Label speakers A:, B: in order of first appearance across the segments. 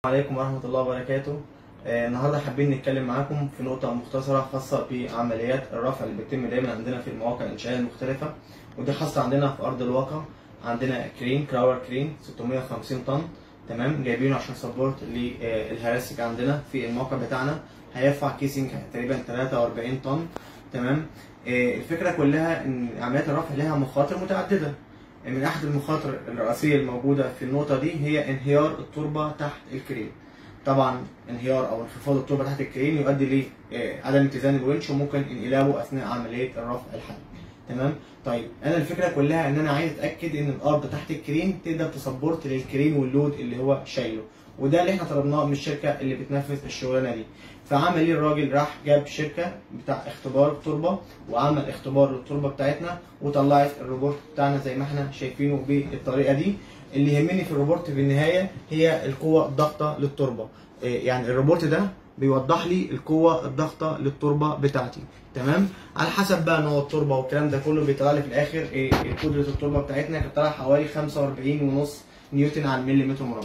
A: عليكم ورحمة الله وبركاته آه، النهارده حابين نتكلم معاكم في نقطة مختصرة خاصة بعمليات الرفع اللي بتتم دايما عندنا في المواقع الإنشائية المختلفة ودي خاصة عندنا في أرض الواقع عندنا كرين كراور كرين 650 طن تمام جايبينه عشان سبورت للهراسك عندنا في الموقع بتاعنا هيرفع كيسنج تقريبا 43 طن تمام آه، الفكرة كلها إن عمليات الرفع لها مخاطر متعددة من احد المخاطر الرئيسيه الموجوده في النقطه دي هي انهيار التربه تحت الكرين طبعا انهيار او انخفاض التربه تحت الكرين يؤدي لعدم اتزان الونش وممكن انقلابه اثناء عمليه الرفع الحاد تمام طيب انا الفكره كلها ان انا عايز اتاكد ان الارض تحت الكرين تقدر تسبورت للكرين واللود اللي هو شايله وده اللي احنا طلبناه من الشركه اللي بتنفذ الشغلانه دي فعمل ايه الراجل راح جاب شركه بتاع اختبار التربه وعمل اختبار للتربه بتاعتنا وطلعت الروبورت بتاعنا زي ما احنا شايفينه بالطريقه دي اللي يهمني في الروبورت في النهايه هي القوه الضغطه للتربه إيه يعني الروبورت ده بيوضح لي القوه الضغطه للتربه بتاعتي تمام على حسب بقى نوع التربه والكلام ده كله بيطلع لي في الاخر إيه قدره التربه بتاعتنا كانت طالعه حوالي 45.5 نيوتن على المليمتر مربع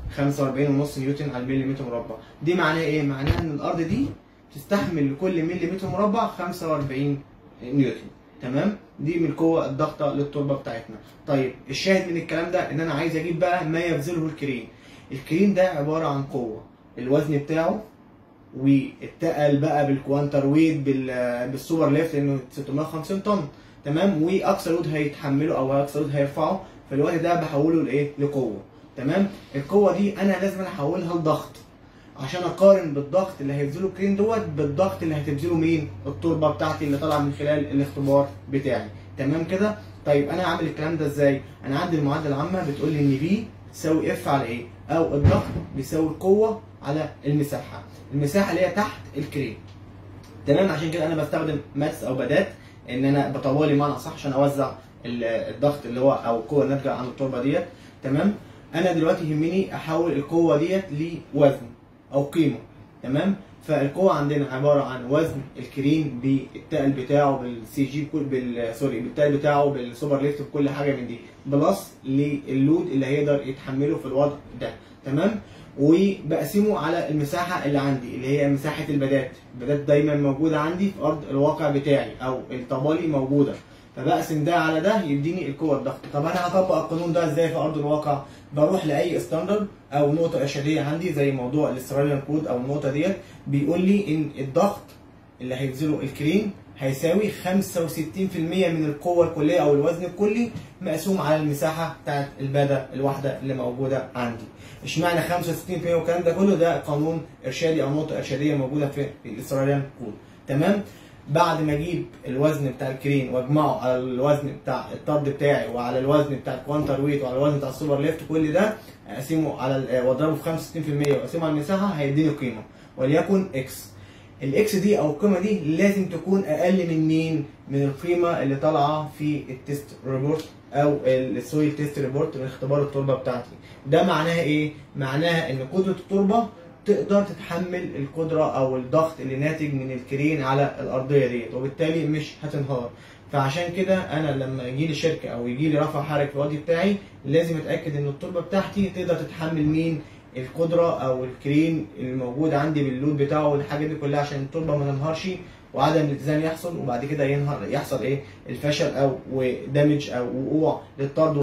A: 45.5 نيوتن على المليمتر مربع دي معناها ايه معناها ان الارض دي تستحمل لكل مليمتر مربع 45 نيوتن تمام دي من القوه الضغطه للتربه بتاعتنا طيب الشاهد من الكلام ده ان انا عايز اجيب بقى ما يبذله الكرين الكرين ده عباره عن قوه الوزن بتاعه واتقل بقى بالكوانتر ويت بالسوبر ليفت لانه 650 طن تمام واقصى لود هيتحمله او اقصى لود هيرفعه فالوقت ده بحوله لايه لقوه تمام القوه دي انا لازم احولها لضغط عشان اقارن بالضغط اللي هيبذله الكرين دوت بالضغط اللي هتبذله مين التربه بتاعتي اللي طالعه من خلال الاختبار بتاعي تمام كده طيب انا هعمل الكلام ده ازاي انا عندي المعادله العامه بتقول لي ان بي تساوي اف على ايه او الضغط بيساوي القوه على المساحه المساحه اللي هي تحت الكرين تمام عشان كده انا بستخدم ماتس او بدات ان انا بطولي معنى صح عشان اوزع الضغط اللي هو او القوه الناتجه عن التربه ديت تمام انا دلوقتي يهمني احول القوه ديت لوزن او قيمه تمام فالقوه عندنا عباره عن وزن الكرين بالتقل بتاعه بالسي جي بال سوري بالتقل بتاعه بالسوبر ليفت بكل حاجه من دي بلس للود اللي هيقدر يتحمله في الوضع ده تمام وبقسمه على المساحه اللي عندي اللي هي مساحه البدات البدات دايما موجوده عندي في ارض الواقع بتاعي او الطبالي موجوده فبقسم ده على ده يديني القوه الضغط طب انا هطبق القانون ده ازاي في ارض الواقع بروح لاي ستاندرد او نقطه ارشاديه عندي زي موضوع الاستراليان كود او النقطه ديت بيقول لي ان الضغط اللي هيبذله الكرين هيساوي 65% من القوه الكليه او الوزن الكلي مقسوم على المساحه بتاعت الباده الواحده اللي موجوده عندي اشمعنى 65% والكلام ده كله ده قانون ارشادي او نقطه ارشاديه موجوده في الاستراليان كود تمام بعد ما اجيب الوزن بتاع الكرين واجمعه على الوزن بتاع الطرد بتاعي وعلى الوزن بتاع الكوانتر ويت وعلى الوزن بتاع السوبر ليفت كل ده اقسمه على واضربه في 65% واقسمه على المساحه هيديني قيمه وليكن اكس الاكس دي او القيمه دي لازم تكون اقل من مين؟ من القيمه اللي طالعه في التيست ريبورت او السويل تيست ريبورت من اختبار التربه بتاعتي ده معناها ايه؟ معناها ان قدره التربه تقدر تتحمل القدره او الضغط اللي ناتج من الكرين على الارضيه ديت وبالتالي مش هتنهار فعشان كده انا لما يجي لي شركه او يجي لي رفع حرج في الوادي بتاعي لازم اتاكد ان التربه بتاعتي تقدر تتحمل مين القدره او الكرين الموجود عندي باللود بتاعه والحاجات دي كلها عشان التربه ما تنهارش وعدم الاتزان يحصل وبعد كده ينهار يحصل ايه الفشل او دامج او وقوع للطرد